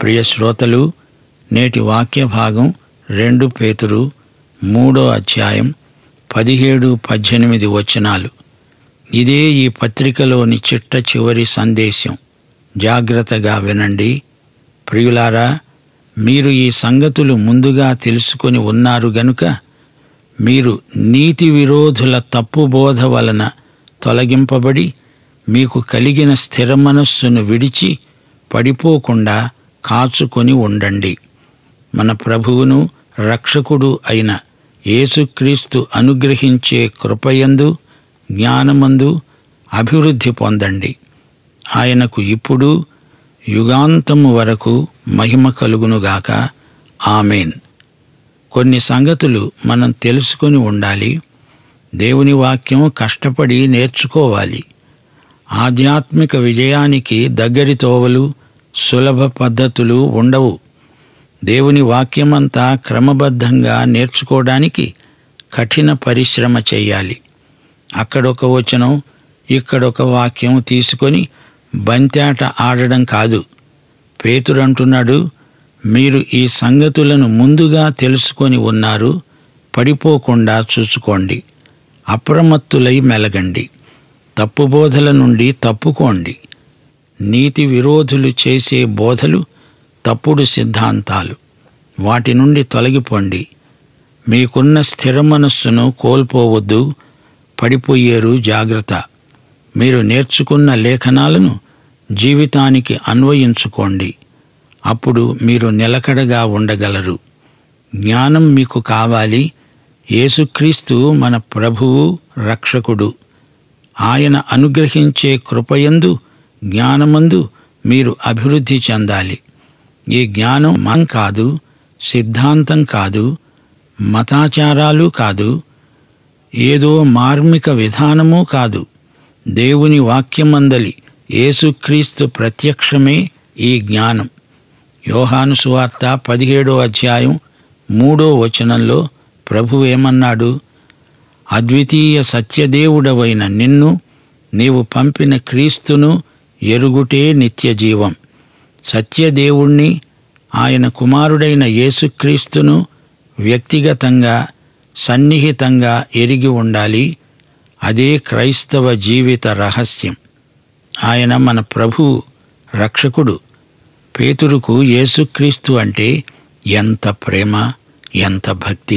ప్రియ శ్రోతలు నేటి వాక్య భాగం రెండు పేతురు మూడో అధ్యాయం పదిహేడు పద్దెనిమిది వచనాలు ఇదే ఈ పత్రికలోని చిట్ట చివరి సందేశం జాగ్రత్తగా వినండి ప్రియులారా మీరు ఈ సంగతులు ముందుగా తెలుసుకొని ఉన్నారు గనుక మీరు నీతి విరోధుల తప్పు బోధ వలన తొలగింపబడి మీకు కలిగిన స్థిర మనస్సును విడిచి పడిపోకుండా కాచుకొని ఉండండి మన ప్రభువును రక్షకుడు అయిన యేసుక్రీస్తు అనుగ్రహించే కృపయందు జ్ఞానమందు అభివృద్ధి పొందండి ఆయనకు ఇప్పుడు యుగాంతము వరకు మహిమ కలుగునుగాక ఆమెన్ కొన్ని సంగతులు మనం తెలుసుకొని ఉండాలి దేవుని వాక్యం కష్టపడి నేర్చుకోవాలి ఆధ్యాత్మిక విజయానికి దగ్గరి తోవలు సులభ పద్ధతులు ఉండవు దేవుని వాక్యమంతా క్రమబద్ధంగా నేర్చుకోవడానికి కఠిన పరిశ్రమ చేయాలి అక్కడొక వచనం ఇక్కడొక వాక్యం తీసుకొని బంతాట ఆడడం కాదు పేతురంటున్నాడు మీరు ఈ సంగతులను ముందుగా తెలుసుకొని ఉన్నారు పడిపోకుండా చూసుకోండి అప్రమత్తులై మెలగండి తప్పు బోధల నుండి తప్పుకోండి నీతి విరోధులు చేసే బోధలు తప్పుడు సిద్ధాంతాలు వాటి నుండి తొలగిపోండి మీకున్న స్థిర మనస్సును కోల్పోవద్దు పడిపోయేరు జాగ్రత్త మీరు నేర్చుకున్న లేఖనాలను జీవితానికి అన్వయించుకోండి అప్పుడు మీరు నిలకడగా ఉండగలరు జ్ఞానం మీకు కావాలి యేసుక్రీస్తు మన ప్రభువు రక్షకుడు ఆయన అనుగ్రహించే కృపయందు జ్ఞానమందు మీరు అభివృద్ధి చెందాలి ఈ జ్ఞానం మం కాదు సిద్ధాంతం కాదు మతాచారాలు కాదు ఏదో మార్మిక విధానము కాదు దేవుని వాక్యమందలి యేసుక్రీస్తు ప్రత్యక్షమే ఈ జ్ఞానం యోహాను సువార్త పదిహేడో అధ్యాయం మూడో వచనంలో ప్రభు ఏమన్నాడు అద్వితీయ సత్యదేవుడవైన నిన్ను నీవు పంపిన క్రీస్తును ఎరుగుటే నిత్య జీవం సత్యదేవుణ్ణి ఆయన కుమారుడైన యేసుక్రీస్తును వ్యక్తిగతంగా సన్నిహితంగా ఎరిగి ఉండాలి అదే క్రైస్తవ జీవిత రహస్యం ఆయన మన ప్రభు రక్షకుడు పేతురుకు యేసుక్రీస్తు అంటే ఎంత ప్రేమ ఎంత భక్తి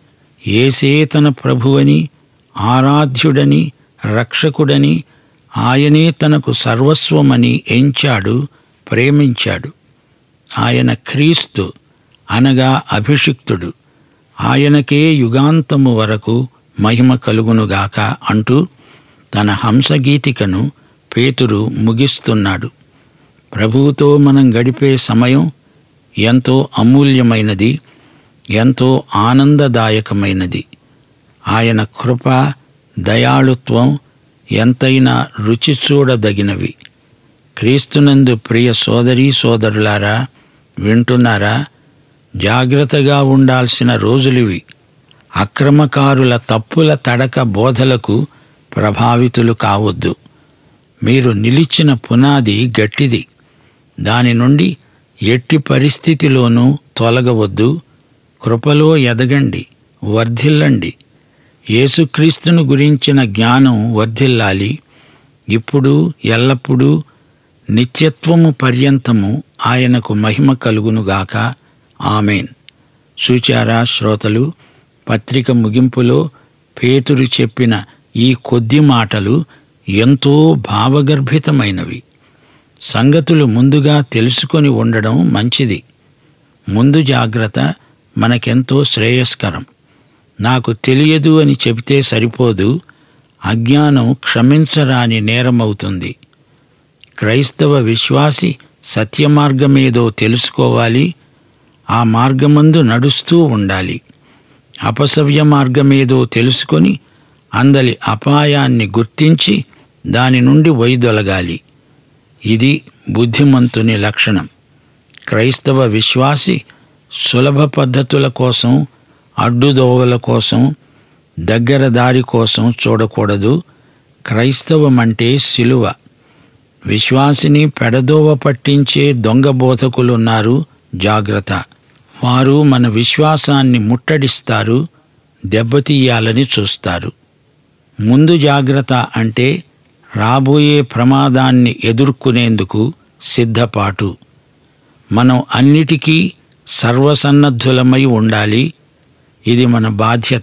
ఏసే తన ప్రభువని ఆరాధ్యుడని రక్షకుడని ఆయనే తనకు సర్వస్వమని ఎంచాడు ప్రేమించాడు ఆయన క్రీస్తు అనగా అభిషిక్తుడు ఆయనకే యుగాంతము వరకు మహిమ కలుగునుగాక అంటూ తన హంసగీతికను పేతురు ముగిస్తున్నాడు ప్రభువుతో మనం గడిపే సమయం ఎంతో అమూల్యమైనది ఎంతో ఆనందదాయకమైనది ఆయన కృప దయాళుత్వం ఎంతైనా రుచి చూడదగినవి క్రీస్తునందు ప్రియ సోదరీ సోదరులారా వింటున్నారా జాగ్రత్తగా ఉండాల్సిన రోజులివి అక్రమకారుల తప్పుల తడక బోధలకు ప్రభావితులు కావద్దు మీరు నిలిచిన పునాది గట్టిది దాని నుండి ఎట్టి పరిస్థితిలోనూ తొలగవద్దు కృపలో ఎదగండి వర్ధిల్లండి యేసుక్రీస్తును గురించిన జ్ఞానం వర్ధిల్లాలి ఇప్పుడు ఎల్లప్పుడూ నిత్యత్వము పర్యంతము ఆయనకు మహిమ కలుగునుగాక ఆమెన్ సూచారా శ్రోతలు పత్రిక ముగింపులో పేతురు చెప్పిన ఈ కొద్ది మాటలు ఎంతో భావగర్భితమైనవి సంగతులు ముందుగా తెలుసుకొని ఉండడం మంచిది ముందు జాగ్రత్త మనకెంతో శ్రేయస్కరం నాకు తెలియదు అని చెబితే సరిపోదు అజ్ఞానం క్షమించరాని నేరమవుతుంది క్రైస్తవ విశ్వాసి సత్యమార్గమేదో తెలుసుకోవాలి ఆ మార్గమందు నడుస్తూ ఉండాలి అపసవ్య మార్గమేదో తెలుసుకొని అందలి అపాయాన్ని గుర్తించి దాని నుండి వైదొలగాలి ఇది బుద్ధిమంతుని లక్షణం క్రైస్తవ విశ్వాసి సులభ పద్ధతుల కోసం అడ్డుదోవల కోసం దగ్గర దారి కోసం చూడకూడదు క్రైస్తవం అంటే శిలువ విశ్వాసిని పెడదోవ పట్టించే దొంగ బోధకులున్నారు జాగ్రత్త వారు మన విశ్వాసాన్ని ముట్టడిస్తారు దెబ్బతీయాలని చూస్తారు ముందు జాగ్రత్త అంటే రాబోయే ప్రమాదాన్ని ఎదుర్కొనేందుకు సిద్ధపాటు మనం అన్నిటికీ సర్వసన్నద్ధులమై ఉండాలి ఇది మన బాధ్యత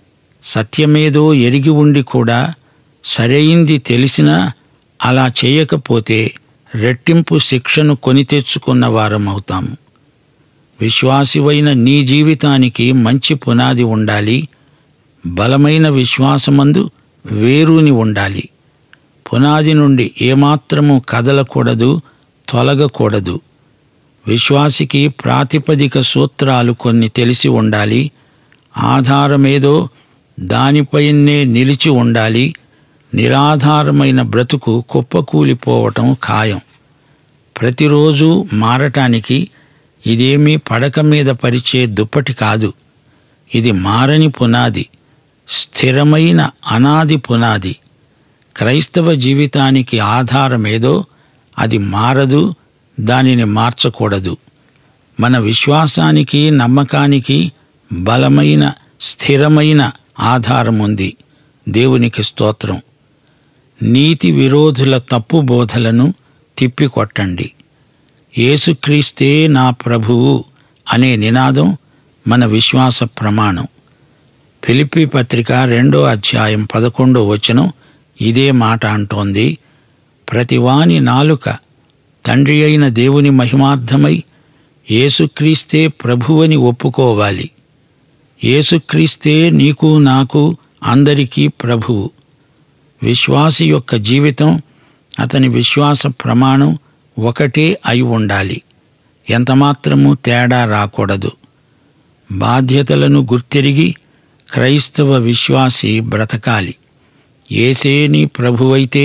సత్యమేదో ఎరిగి ఉండి కూడా సరైంది తెలిసినా అలా చేయకపోతే రెట్టింపు శిక్షను కొని తెచ్చుకున్న వారమవుతాము విశ్వాసివైన నీ జీవితానికి మంచి పునాది ఉండాలి బలమైన విశ్వాసమందు వేరుని ఉండాలి పునాది నుండి ఏమాత్రము కదలకూడదు తొలగకూడదు విశ్వాసికి ప్రాతిపదిక సూత్రాలు కొన్ని తెలిసి ఉండాలి ఆధారమేదో దానిపైనే నిలిచి ఉండాలి నిరాధారమైన బ్రతుకు కుప్పకూలిపోవటం ఖాయం ప్రతిరోజు మారటానికి ఇదేమీ పడక మీద పరిచే దుప్పటి కాదు ఇది మారని పునాది స్థిరమైన అనాది పునాది క్రైస్తవ జీవితానికి ఆధారమేదో అది మారదు దానిని మార్చకూడదు మన విశ్వాసానికి నమ్మకానికి బలమైన స్థిరమైన ఆధారం ఉంది దేవునికి స్తోత్రం నీతి విరోధుల తప్పు బోధలను తిప్పికొట్టండి యేసుక్రీస్తే నా ప్రభువు అనే నినాదం మన విశ్వాస ప్రమాణం ఫిలిప్పి పత్రిక రెండో అధ్యాయం పదకొండో వచనం ఇదే మాట అంటోంది ప్రతివాని నాలుక తండ్రి అయిన దేవుని మహిమార్థమై యేసుక్రీస్తే ప్రభువని ఒప్పుకోవాలి యేసుక్రీస్తే నీకు నాకు అందరికీ ప్రభువు విశ్వాసి యొక్క జీవితం అతని విశ్వాస ప్రమాణం ఒకటే అయి ఉండాలి ఎంతమాత్రము తేడా రాకూడదు బాధ్యతలను గుర్తిరిగి క్రైస్తవ విశ్వాసి బ్రతకాలి ఏసే నీ ప్రభువైతే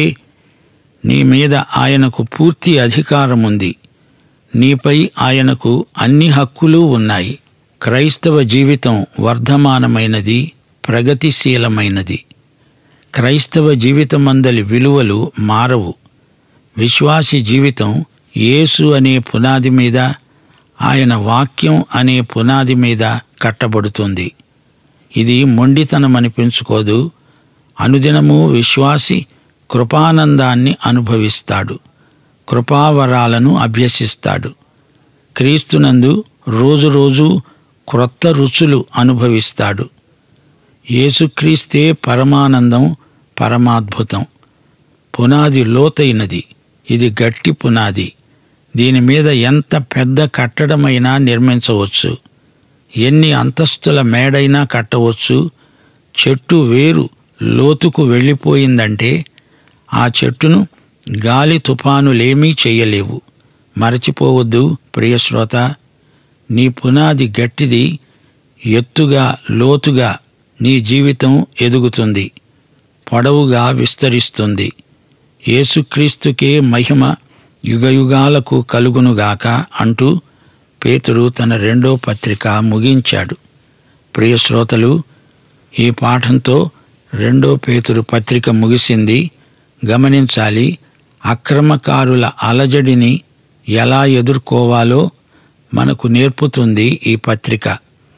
నీ మీద ఆయనకు పూర్తి అధికారం ఉంది నీపై ఆయనకు అన్ని హక్కులు ఉన్నాయి క్రైస్తవ జీవితం వర్ధమానమైనది ప్రగతిశీలమైనది క్రైస్తవ జీవితమందలి విలువలు మారవు విశ్వాసి జీవితం యేసు అనే పునాది మీద ఆయన వాక్యం అనే పునాది మీద కట్టబడుతుంది ఇది మొండితనమనిపించుకోదు అనుదినము విశ్వాసి కృపానందాన్ని అనుభవిస్తాడు కృపావరాలను అభ్యసిస్తాడు క్రీస్తునందు రోజురోజు క్రొత్త రుచులు అనుభవిస్తాడు యేసుక్రీస్తే పరమానందం పరమాద్భుతం పునాది లోతైనది ఇది గట్టి పునాది దీని మీద ఎంత పెద్ద కట్టడమైనా నిర్మించవచ్చు ఎన్ని అంతస్తుల మేడైనా కట్టవచ్చు చెట్టు వేరు లోతుకు వెళ్ళిపోయిందంటే ఆ చెట్టును గాలి తుఫానులేమీ చెయ్యలేవు మరచిపోవద్దు ప్రియశ్రోత నీ పునాది గట్టిది ఎత్తుగా లోతుగా నీ జీవితం ఎదుగుతుంది పొడవుగా విస్తరిస్తుంది యేసుక్రీస్తుకే మహిమ యుగయుగాలకు కలుగునుగాక అంటూ పేతురు తన రెండో పత్రిక ముగించాడు ప్రియశ్రోతలు ఈ పాఠంతో రెండో పేతురు పత్రిక ముగిసింది గమనించాలి అక్రమకారుల అలజడిని ఎలా ఎదుర్కోవాలో మనకు నేర్పుతుంది ఈ పత్రిక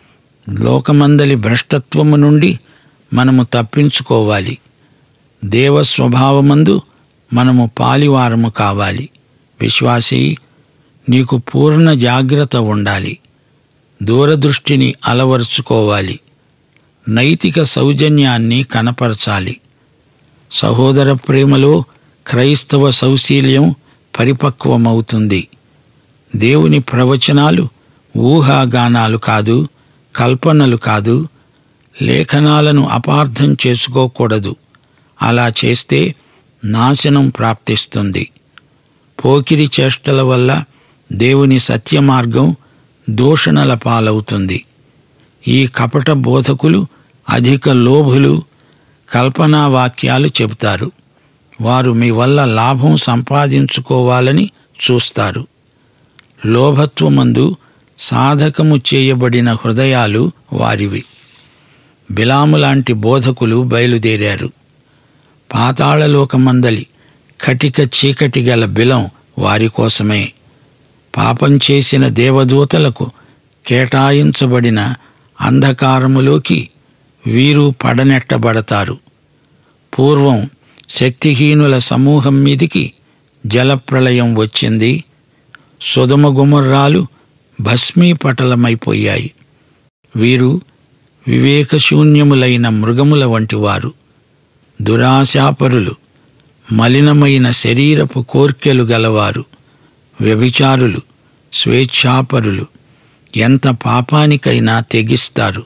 లోకమందలి భ్రష్టత్వము నుండి మనము తప్పించుకోవాలి దేవ స్వభావమందు మనము పాలివారము కావాలి విశ్వాసి నీకు పూర్ణ జాగ్రత్త ఉండాలి దూరదృష్టిని అలవరుచుకోవాలి నైతిక సౌజన్యాన్ని కనపరచాలి సహోదర ప్రేమలో క్రైస్తవ సౌశీల్యం పరిపక్వమవుతుంది దేవుని ప్రవచనాలు ఊహాగానాలు కాదు కల్పనలు కాదు లేఖనాలను అపార్థం చేసుకోకూడదు అలా చేస్తే నాశనం ప్రాప్తిస్తుంది పోకిరి చేష్టల వల్ల దేవుని సత్యమార్గం దూషణల పాలవుతుంది ఈ కపట బోధకులు అధిక లోభులు కల్పనా వాక్యాలు చెబుతారు వారు మీ వల్ల లాభం సంపాదించుకోవాలని చూస్తారు లోభత్వమందు సాధకము చేయబడిన హృదయాలు వారివి బిలాము లాంటి బోధకులు బయలుదేరారు పాతాళలోకమందలి కటిక చీకటి గల బిలం వారి కోసమే పాపం చేసిన దేవదూతలకు కేటాయించబడిన అంధకారములోకి వీరు పడనెట్టబడతారు పూర్వం శక్తిహీనుల సమూహం మీదికి జలప్రళయం వచ్చింది సుధమగుమర్రాలు భస్మీపటలమైపోయాయి వీరు వివేకశూన్యములైన మృగముల వంటివారు దురాశాపరులు మలినమైన శరీరపు కోర్కెలు గలవారు వ్యభిచారులు స్వేచ్ఛాపరులు ఎంత పాపానికైనా తెగిస్తారు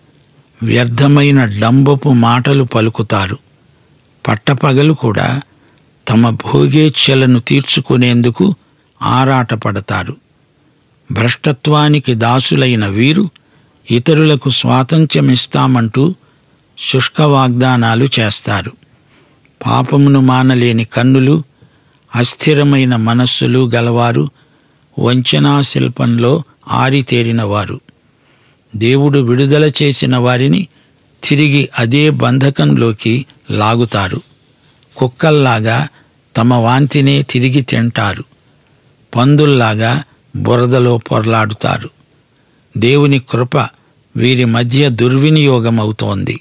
వ్యర్థమైన డంబపు మాటలు పలుకుతారు పట్టపగలు కూడా తమ భోగేచ్ఛలను తీర్చుకునేందుకు ఆరాటపడతారు భ్రష్టత్వానికి దాసులైన వీరు ఇతరులకు స్వాతంత్ర్యమిస్తామంటూ శుష్క వాగ్దానాలు చేస్తారు పాపమును మానలేని కన్నులు అస్థిరమైన మనస్సులు గలవారు వంచనా శిల్పంలో ఆరితేరినవారు దేవుడు విడుదల చేసిన వారిని తిరిగి అదే బంధకంలోకి లాగుతారు కుక్కల్లాగా తమ వాంతినే తిరిగి తింటారు పందుల్లాగా బురదలో పొర్లాడుతారు దేవుని కృప వీరి మధ్య దుర్వినియోగమవుతోంది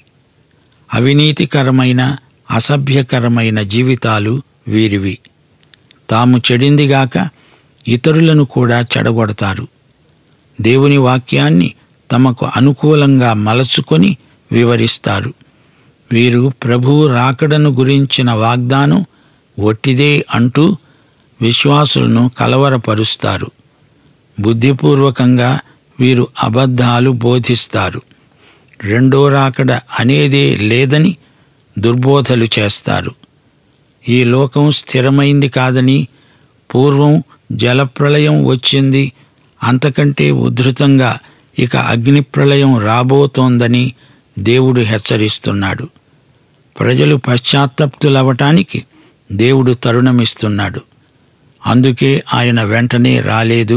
అవినీతికరమైన అసభ్యకరమైన జీవితాలు వీరివి తాము చెడిందిగాక ఇతరులను కూడా చెడగొడతారు దేవుని వాక్యాన్ని తమకు అనుకూలంగా మలచుకొని వివరిస్తారు వీరు ప్రభువు రాకడను గురించిన వాగ్దానం ఒట్టిదే అంటూ విశ్వాసులను కలవరపరుస్తారు బుద్ధిపూర్వకంగా వీరు అబద్ధాలు బోధిస్తారు రెండో రాకడ అనేదే లేదని దుర్బోధలు చేస్తారు ఈ లోకం స్థిరమైంది కాదని పూర్వం జలప్రళయం వచ్చింది అంతకంటే ఉద్ధృతంగా ఇక అగ్నిప్రళయం రాబోతోందని దేవుడు హెచ్చరిస్తున్నాడు ప్రజలు పశ్చాత్తప్తులవటానికి దేవుడు తరుణమిస్తున్నాడు అందుకే ఆయన వెంటనే రాలేదు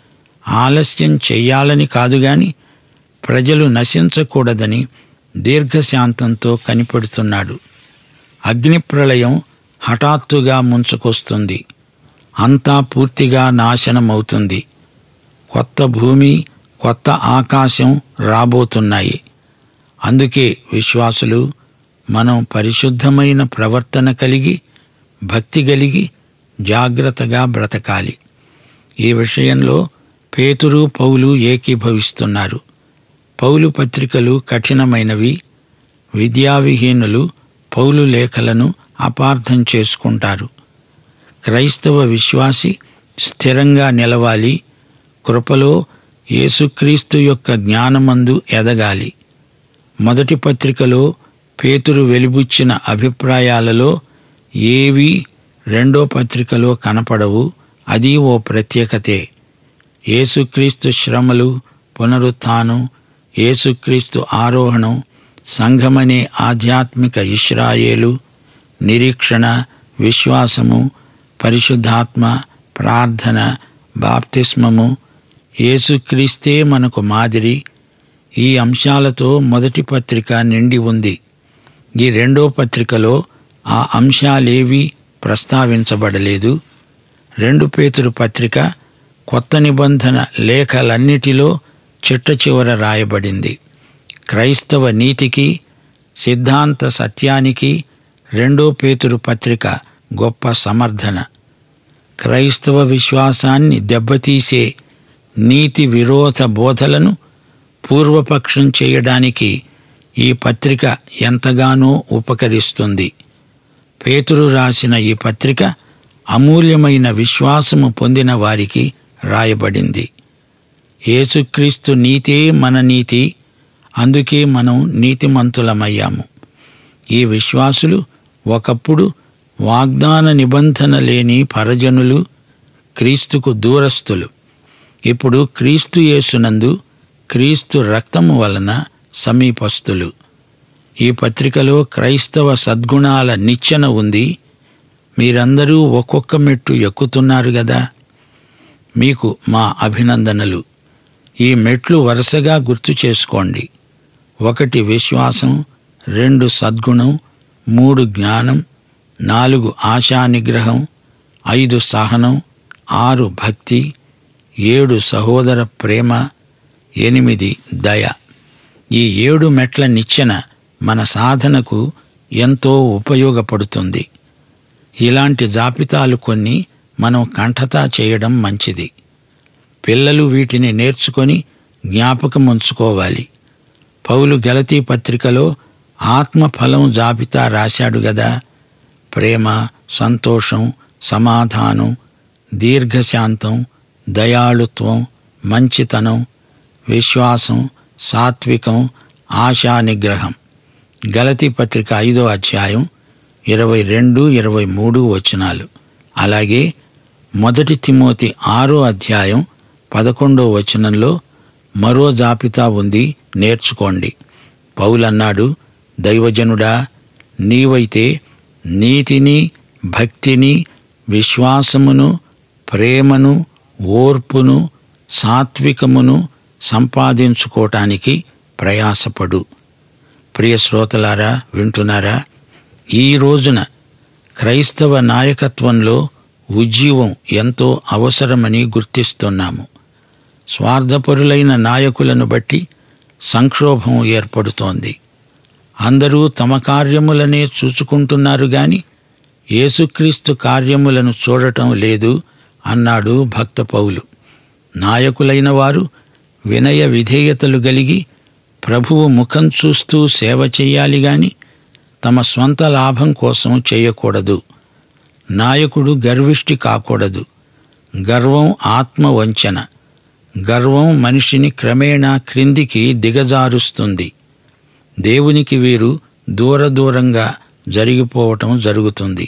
ఆలస్యం చెయ్యాలని కాదు గాని ప్రజలు నశించకూడదని దీర్ఘశాంతంతో కనిపెడుతున్నాడు అగ్నిప్రళయం హఠాత్తుగా ముంచుకొస్తుంది అంతా పూర్తిగా నాశనమవుతుంది కొత్త భూమి కొత్త ఆకాశం రాబోతున్నాయి అందుకే విశ్వాసులు మనం పరిశుద్ధమైన ప్రవర్తన కలిగి భక్తి కలిగి జాగ్రత్తగా బ్రతకాలి ఈ విషయంలో పేతురు పౌలు ఏకీభవిస్తున్నారు పౌలు పత్రికలు కఠినమైనవి విద్యావిహీనులు పౌలు లేఖలను అపార్థం చేసుకుంటారు క్రైస్తవ విశ్వాసి స్థిరంగా నిలవాలి కృపలో యేసుక్రీస్తు యొక్క జ్ఞానమందు ఎదగాలి మొదటి పత్రికలో పేతురు వెలిబుచ్చిన అభిప్రాయాలలో ఏవి రెండో పత్రికలో కనపడవు అది ఓ ప్రత్యేకతే యేసుక్రీస్తు శ్రమలు పునరుత్థానం యేసుక్రీస్తు ఆరోహణం సంఘమనే ఆధ్యాత్మిక ఇష్రాయేలు నిరీక్షణ విశ్వాసము పరిశుద్ధాత్మ ప్రార్థన బాప్తిస్మము యేసుక్రీస్తే మనకు మాదిరి ఈ అంశాలతో మొదటి పత్రిక నిండి ఉంది ఈ రెండో పత్రికలో ఆ అంశాలేవీ ప్రస్తావించబడలేదు రెండు పేతురు పత్రిక కొత్త నిబంధన లేఖలన్నిటిలో చిట్ట చివర రాయబడింది క్రైస్తవ నీతికి సిద్ధాంత సత్యానికి రెండో పేతురు పత్రిక గొప్ప సమర్థన క్రైస్తవ విశ్వాసాన్ని దెబ్బతీసే నీతి విరోధ బోధలను పూర్వపక్షం చేయడానికి ఈ పత్రిక ఎంతగానో ఉపకరిస్తుంది పేతురు రాసిన ఈ పత్రిక అమూల్యమైన విశ్వాసము పొందిన వారికి రాయబడింది యేసుక్రీస్తు నీతే మన నీతి అందుకే మనం నీతిమంతులమయ్యాము ఈ విశ్వాసులు ఒకప్పుడు వాగ్దాన నిబంధన లేని పరజనులు క్రీస్తుకు దూరస్తులు ఇప్పుడు క్రీస్తు యేసునందు క్రీస్తు రక్తము వలన సమీపస్తులు ఈ పత్రికలో క్రైస్తవ సద్గుణాల నిచ్చెన ఉంది మీరందరూ ఒక్కొక్క మెట్టు ఎక్కుతున్నారు గదా మీకు మా అభినందనలు ఈ మెట్లు వరుసగా గుర్తు చేసుకోండి ఒకటి విశ్వాసం రెండు సద్గుణం మూడు జ్ఞానం నాలుగు ఆశా నిగ్రహం ఐదు సహనం ఆరు భక్తి ఏడు సహోదర ప్రేమ ఎనిమిది దయ ఈ ఏడు మెట్ల నిచ్చెన మన సాధనకు ఎంతో ఉపయోగపడుతుంది ఇలాంటి జాబితాలు కొన్ని మనం కంఠతా చేయడం మంచిది పిల్లలు వీటిని నేర్చుకొని జ్ఞాపకం ఉంచుకోవాలి పౌలు గలతీ పత్రికలో ఆత్మఫలం జాబితా రాశాడు గదా ప్రేమ సంతోషం సమాధానం దీర్ఘశాంతం దయాళుత్వం మంచితనం విశ్వాసం సాత్వికం ఆశా నిగ్రహం గలతీ పత్రిక ఐదో అధ్యాయం ఇరవై రెండు ఇరవై మూడు వచనాలు అలాగే మొదటి తిమోతి ఆరో అధ్యాయం పదకొండో వచనంలో మరో జాబితా ఉంది నేర్చుకోండి పౌలన్నాడు దైవజనుడా నీవైతే నీతిని భక్తిని విశ్వాసమును ప్రేమను ఓర్పును సాత్వికమును సంపాదించుకోవటానికి ప్రయాసపడు ప్రియ శ్రోతలారా వింటున్నారా ఈ రోజున క్రైస్తవ నాయకత్వంలో ఉజ్జీవం ఎంతో అవసరమని గుర్తిస్తున్నాము స్వార్థపరులైన నాయకులను బట్టి సంక్షోభం ఏర్పడుతోంది అందరూ తమ కార్యములనే చూచుకుంటున్నారు గాని యేసుక్రీస్తు కార్యములను చూడటం లేదు అన్నాడు భక్త పౌలు నాయకులైన వారు వినయ విధేయతలు గలిగి ప్రభువు ముఖం చూస్తూ సేవ చేయాలి గాని తమ స్వంత లాభం కోసం చేయకూడదు నాయకుడు గర్విష్టి కాకూడదు గర్వం ఆత్మ వంచన గర్వం మనిషిని క్రమేణా క్రిందికి దిగజారుస్తుంది దేవునికి వీరు దూర దూరంగా జరిగిపోవటం జరుగుతుంది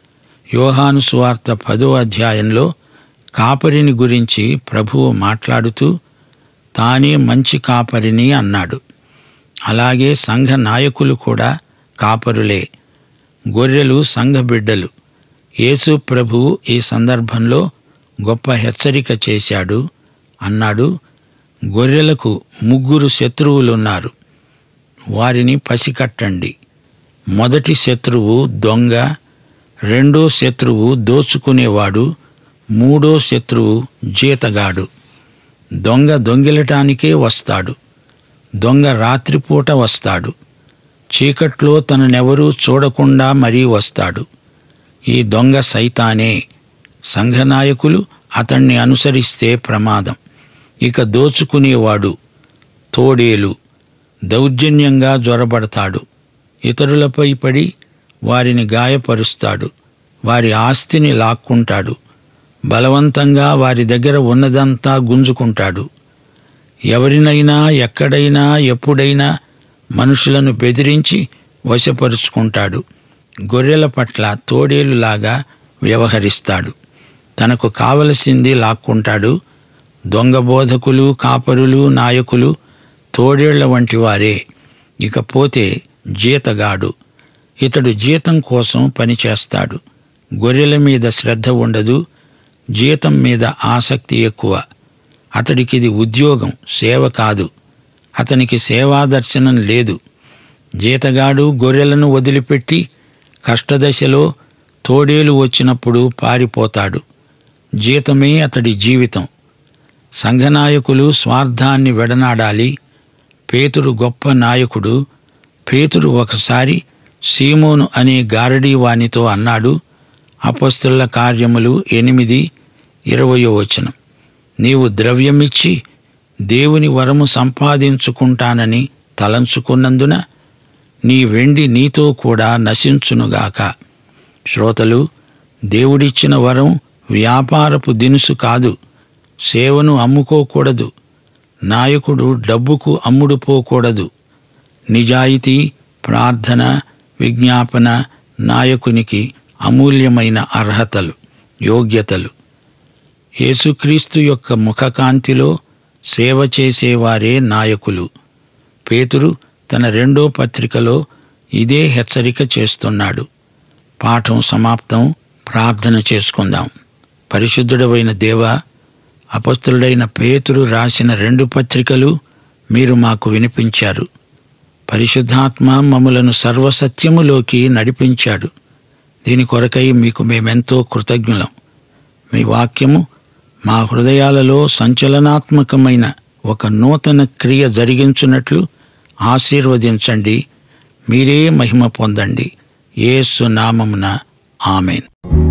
యోహాను సువార్త పదో అధ్యాయంలో కాపరిని గురించి ప్రభువు మాట్లాడుతూ తానే మంచి కాపరిని అన్నాడు అలాగే సంఘ నాయకులు కూడా కాపరులే గొర్రెలు సంఘ బిడ్డలు యేసు ప్రభువు ఈ సందర్భంలో గొప్ప హెచ్చరిక చేశాడు అన్నాడు గొర్రెలకు ముగ్గురు శత్రువులున్నారు వారిని పసికట్టండి మొదటి శత్రువు దొంగ రెండో శత్రువు దోచుకునేవాడు మూడో శత్రువు జీతగాడు దొంగ దొంగిలటానికే వస్తాడు దొంగ రాత్రిపూట వస్తాడు చీకట్లో తననెవరూ చూడకుండా మరీ వస్తాడు ఈ దొంగ సైతానే సంఘనాయకులు అతణ్ణి అనుసరిస్తే ప్రమాదం ఇక దోచుకునేవాడు తోడేలు దౌర్జన్యంగా జ్వరబడతాడు ఇతరులపై పడి వారిని గాయపరుస్తాడు వారి ఆస్తిని లాక్కుంటాడు బలవంతంగా వారి దగ్గర ఉన్నదంతా గుంజుకుంటాడు ఎవరినైనా ఎక్కడైనా ఎప్పుడైనా మనుషులను బెదిరించి వశపరుచుకుంటాడు గొర్రెల పట్ల తోడేలులాగా వ్యవహరిస్తాడు తనకు కావలసింది లాక్కుంటాడు దొంగ బోధకులు కాపరులు నాయకులు తోడేళ్ల వంటి వారే ఇకపోతే జీతగాడు ఇతడు జీతం కోసం పనిచేస్తాడు గొర్రెల మీద శ్రద్ధ ఉండదు జీతం మీద ఆసక్తి ఎక్కువ అతడికిది ఉద్యోగం సేవ కాదు అతనికి సేవా దర్శనం లేదు జీతగాడు గొర్రెలను వదిలిపెట్టి కష్టదశలో తోడేలు వచ్చినప్పుడు పారిపోతాడు జీతమే అతడి జీవితం సంఘనాయకులు స్వార్థాన్ని వెడనాడాలి పేతురు గొప్ప నాయకుడు పేతురు ఒకసారి సీమోను అనే గారడీ వానితో అన్నాడు అపస్తుల కార్యములు ఎనిమిది ఇరవయో వచనం నీవు ద్రవ్యమిచ్చి దేవుని వరము సంపాదించుకుంటానని తలంచుకున్నందున నీ వెండి నీతో కూడా నశించునుగాక శ్రోతలు దేవుడిచ్చిన వరం వ్యాపారపు దినుసు కాదు సేవను అమ్ముకోకూడదు నాయకుడు డబ్బుకు అమ్ముడుపోకూడదు నిజాయితీ ప్రార్థన విజ్ఞాపన నాయకునికి అమూల్యమైన అర్హతలు యోగ్యతలు యేసుక్రీస్తు యొక్క ముఖకాంతిలో సేవ చేసేవారే నాయకులు పేతురు తన రెండో పత్రికలో ఇదే హెచ్చరిక చేస్తున్నాడు పాఠం సమాప్తం ప్రార్థన చేసుకుందాం పరిశుద్ధుడవైన దేవ అపస్తుడైన పేతురు రాసిన రెండు పత్రికలు మీరు మాకు వినిపించారు పరిశుద్ధాత్మ మమ్ములను సర్వసత్యములోకి నడిపించాడు దీని కొరకై మీకు మేమెంతో కృతజ్ఞులం మీ వాక్యము మా హృదయాలలో సంచలనాత్మకమైన ఒక నూతన క్రియ జరిగించున్నట్లు ఆశీర్వదించండి మీరే మహిమ పొందండి యేసు నామమున ఆమెన్